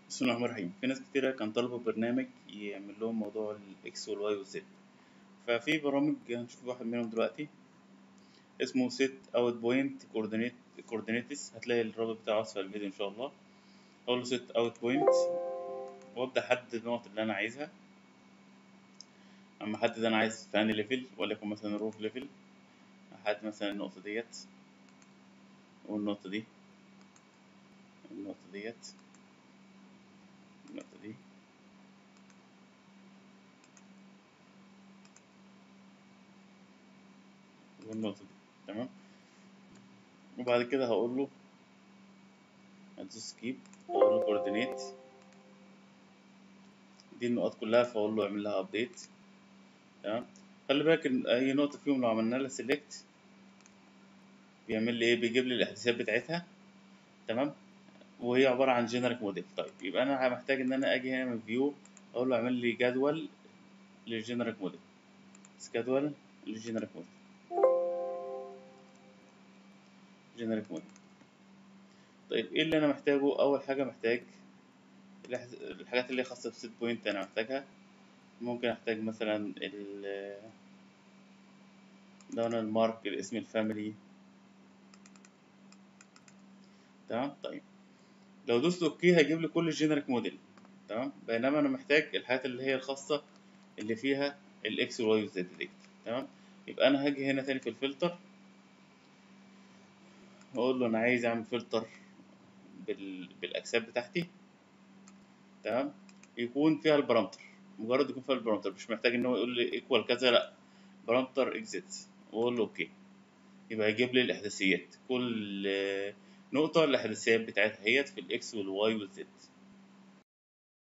بسم الله الرحمن الرحيم في ناس كتيرة كان طالبة برنامج يعمل لهم موضوع الإكس والواي والزد ففي برامج هنشوف واحد منهم دلوقتي اسمه set out point coordinate coordinates هتلاقي الرابط بتاعه أسفل الفيديو إن شاء الله أقول له set out point وأبدأ أحدد النقط اللي أنا عايزها أما أحدد أنا عايز في أنهي ليفل وليكن مثلا روف ليفل أحدد مثلا النقطة ديت والنقطة دي النقطة ديت النقطة دي والنقطة دي تمام وبعد كده هقول له هدوس سكيب واقول له كوردينيت دي النقط كلها فاقول له اعمل لها ابديت تمام خلي بالك ان اي نقطة فيهم لو عملنا لها سيلكت بيعمل لي ايه بيجيب لي الاحداثيات بتاعتها تمام وهي عبارة عن جينيريك موديل طيب يبقى انا محتاج ان انا اجي هنا من فيو اقول له اعمل لي جدول للجينيريك موديل جدول للجينيريك موديل جينيريك موديل طيب ايه اللي انا محتاجه اول حاجة محتاج الحاجات اللي خاصة بسيت بوينت انا محتاجها ممكن احتاج مثلا ال ده انا المارك الاسم الفاميلي تمام طيب لو دوست اوكي هيجيب لي كل الجينيريك موديل تمام بينما انا محتاج الحاجات اللي هي الخاصة اللي فيها الاكس والواي والزد دي تمام يبقى انا هاجي هنا تاني في الفلتر واقول له انا عايز اعمل فلتر بال... بالاجساد بتاعتي تمام يكون فيها البارامتر مجرد يكون فيها البارامتر مش محتاج ان هو يقول لي ايكوال كذا لا بارامتر اكزيت واقول له اوكي يبقى يجيب لي الاحداثيات كل نقطة الاحداثيات بتاعتها هي في الاكس والواي والزد